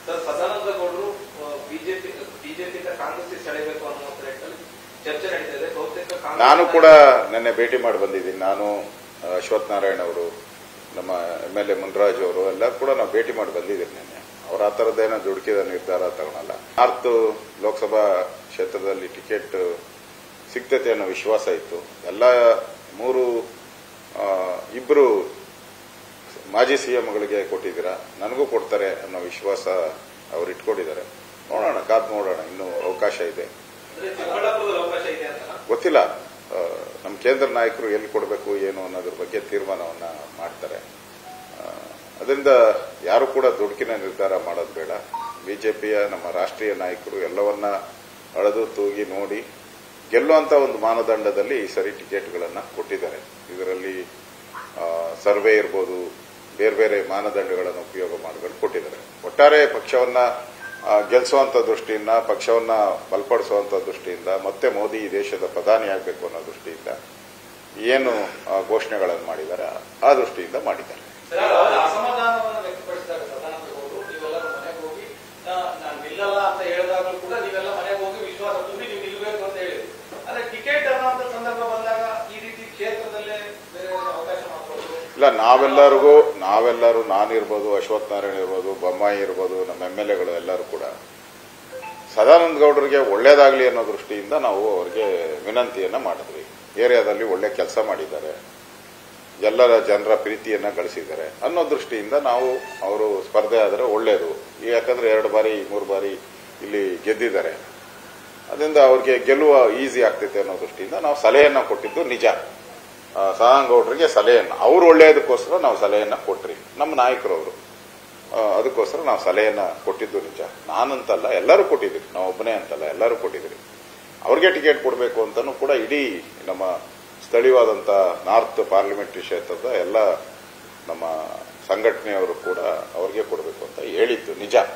sir Sadananda ಗೌಡರು BJP ಬಿಜೆಪಿಯಿಂದ ಕಾಂಗ್ರೆಸ್ ಸೆಳೆಯಬೇಕು ಅನ್ನೋ ನಿಟ್ಟಿನಲ್ಲಿ ಚರ್ಚೆ ನಡೀತಾ ಇದೆ ಬಹುತೇಕ ಕಾಂಗ್ರೆಸ್ ನಾನು ಕೂಡ ನಿನ್ನೆ ಭೇಟಿ ಮಾಡಿ ಬಂದಿದ್ದೀನಿ ನಾನು ಆ, ಅಶ್ವಥ್ ನಾರಾಯಣ ಅವರು ನಮ್ಮ ಎಂ ಎಲ್ ಎ ಮುನ್ರಾಜ್ ಅವರು ಎಲ್ಲ ಕೂಡ ನಾವು ಭೇಟಿ ಮಾಡಿ ಬಂದಿದ್ದೀನಿ ನಿನ್ನೆ ಅವ್ರ ಆ ಥರದ್ದೇನೋ ದುಡುಕಿದ ನಿರ್ಧಾರ ತಗೊಳಲ್ಲ ನಾರ್ತ್ ಲೋಕಸಭಾ ಕ್ಷೇತ್ರದಲ್ಲಿ ಟಿಕೆಟ್ ಸಿಗ್ತೈತೆ ಅನ್ನೋ ವಿಶ್ವಾಸ ಇತ್ತು ಎಲ್ಲ ಮೂರು ಆ, ಇಬ್ರು ಮಾಜಿ ಸಿಎಂಗಳಿಗೆ ಕೊಟ್ಟಿದ್ದೀರಾ ನನಗೂ ಕೊಡ್ತಾರೆ ಅನ್ನೋ ವಿಶ್ವಾಸ ಅವ್ರು ಇಟ್ಕೊಂಡಿದ್ದಾರೆ ನೋಡೋಣ ಕಾದ್ ನೋಡೋಣ ಇನ್ನೂ ಅವಕಾಶ ಇದೆ ಅಂದ್ರೆ ಚಿಕ್ಕಬಳ್ಳಾಪುರದಲ್ಲಿ ಅವಕಾಶ ಇದೆ ಅಂತ ಗೊತ್ತಿಲ್ಲ ಆ, ನಮ್ಮ ಕೇಂದ್ರ ನಾಯಕರು ಎಲ್ಲಿ ಕೊಡಬೇಕು ಏನು ಅನ್ನೋದ್ರ ಬಗ್ಗೆ ತೀರ್ಮಾನವನ್ನ ಮಾಡ್ತಾರೆ ಆ, ಅದರಿಂದ ಯಾರು ಕೂಡ ದುಡುಕಿನ ನಿರ್ಧಾರ ಮಾಡೋದು ಬೇಡ ಬಿಜೆಪಿಯ ನಮ್ಮ ರಾಷ್ಟ್ರೀಯ ನಾಯಕರು ಎಲ್ಲವನ್ನ ಅಳೆದು ತೂಗಿ ನೋಡಿ ಗೆಲ್ಲುವಂತ ಒಂದು ಮಾನದಂಡದಲ್ಲಿ ಈ ಸರಿ ಟಿಕೆಟ್ಗಳನ್ನ ಕೊಟ್ಟಿದ್ದಾರೆ ಇದರಲ್ಲಿ ಆ, ಸರ್ವೆ ಇರ್ಬೋದು ಬೇರೆ ಬೇರೆ ಮಾನದಂಡಗಳನ್ನು ಉಪಯೋಗ ಮಾಡಿಕೊಂಡು ಕೊಟ್ಟಿದ್ದಾರೆ ಒಟ್ಟಾರೆ ಪಕ್ಷವನ್ನ ಆ, ಗೆಲ್ಲಿಸುವಂತ ದೃಷ್ಟಿಯಿಂದ ಪಕ್ಷವನ್ನ ಬಲಪಡಿಸುವಂತ ದೃಷ್ಟಿಯಿಂದ ಮತ್ತೆ ಮೋದಿ ಈ ದೇಶದ ಪ್ರಧಾನಿ ಆಗಬೇಕು ಅನ್ನೋ ದೃಷ್ಟಿಯಿಂದ ಏನು ಆ, ಘೋಷಣೆಗಳನ್ನು ಮಾಡಿದ್ದಾರೆ ಆ ದೃಷ್ಟಿಯಿಂದ ಮಾಡಿದ್ದಾರೆ ಸರ್, ಅವರು ಅಸಮಾಧಾನವನ್ನು ವ್ಯಕ್ತಪಡಿಸಿದಾಗ ಸದಾನಂದ ಗೌಡರು ನೀವೆಲ್ಲರೂ ಮನೆಗೆ ಹೋಗಿ ನಾ- ನಾನು ನಿಲ್ಲಲ್ಲ ಅಂತ ಹೇಳಿದಾಗಲೂ ಕೂಡ ನೀವೆಲ್ಲ ಮನೆಗೆ ಹೋಗಿ ವಿಶ್ವಾಸ ತುಂಬಿ ನೀವು ನಿಲ್ಬೇಕು ಅಂತ ಹೇಳಿದ್ರು ಅಂದ್ರೆ ಟಿಕೆಟ್ ಅನ್ನುವಂತ ಸಂದರ್ಭ ಬಂದಾಗ ಈ ರೀತಿ ಕ್ಷೇತ್ರದಲ್ಲೇ ಬೇರೆ ಅವಕಾಶ ಮಾಡ್ಕೊಳ್ಳೋದು ಇಲ್ಲ ನಾವೆಲ್ಲರಿಗೂ ನಾವೆಲ್ಲರೂ ನಾನಿರ್ಬೋದು ಅಶ್ವಥ್ ನಾರಾಯಣ ಇರ್ಬೋದು ಬೊಮ್ಮಾಯಿ ಇರ್ಬೋದು ನಮ್ಮ ಎಂ ಎಲ್ ಎಗಳು ಎಲ್ಲರೂ ಕೂಡ ಸದಾನಂದ ಗೌಡರಿಗೆ ಒಳ್ಳೇದಾಗ್ಲಿ ಅನ್ನೋ ದೃಷ್ಟಿಯಿಂದ ನಾವು ಅವರಿಗೆ ವಿನಂತಿಯನ್ನ ಮಾಡಿದ್ವಿ ಏರಿಯಾದಲ್ಲಿ ಒಳ್ಳೆ ಕೆಲಸ ಮಾಡಿದ್ದಾರೆ ಎಲ್ಲರ ಜನರ ಪ್ರೀತಿಯನ್ನ ಗಳಿಸಿದ್ದಾರೆ ಅನ್ನೋ ದೃಷ್ಟಿಯಿಂದ ನಾವು ಅವರು ಸ್ಪರ್ಧೆ ಆದರೆ ಒಳ್ಳೇದು ಯಾಕಂದ್ರೆ ಎರಡು ಬಾರಿ ಮೂರು ಬಾರಿ ಇಲ್ಲಿ ಗೆದ್ದಿದ್ದಾರೆ ಅದರಿಂದ ಅವ್ರಿಗೆ ಗೆಲ್ಲುವ ಈಸಿ ಆಗ್ತೈತೆ ಅನ್ನೋ ದೃಷ್ಟಿಯಿಂದ ನಾವು ಸಲಹೆಯನ್ನ ಕೊಟ್ಟಿದ್ದು ನಿಜ ಆ, ಸದಾನಂದ ಗೌಡರಿಗೆ ಸಲಹೆಯನ್ನ ಅವ್ರು ಒಳ್ಳೆಯದಕ್ಕೋಸ್ಕರ ನಾವು ಸಲಹೆಯನ್ನ ಕೊಟ್ರಿ ನಮ್ಮ ನಾಯಕರು ಅವರು ಆ, ಅದಕ್ಕೋಸ್ಕರ ನಾವು ಸಲಹೆಯನ್ನ ಕೊಟ್ಟಿದ್ದು ನಿಜ ನಾನಂತಲ್ಲ ಎಲ್ಲರೂ ಕೊಟ್ಟಿದ್ದೀರಿ ನಾವು ಒಬ್ಬನೇ ಅಂತಲ್ಲ ಎಲ್ಲರೂ ಕೊಟ್ಟಿದ್ದೀರಿ ಅವ್ರಿಗೆ ಟಿಕೆಟ್ ಕೊಡಬೇಕು ಅಂತಾನು ಕೂಡ ಇಡೀ ನಮ್ಮ ಸ್ಥಳೀಯವಾದಂತ ನಾರ್ತ್ ಪಾರ್ಲಿಮೆಂಟರಿ ಕ್ಷೇತ್ರದ ಎಲ್ಲ ನಮ್ಮ ಸಂಘಟನೆಯವರು ಕೂಡ ಅವ್ರಿಗೆ ಕೊಡಬೇಕು ಅಂತ ಹೇಳಿದ್ದು ನಿಜ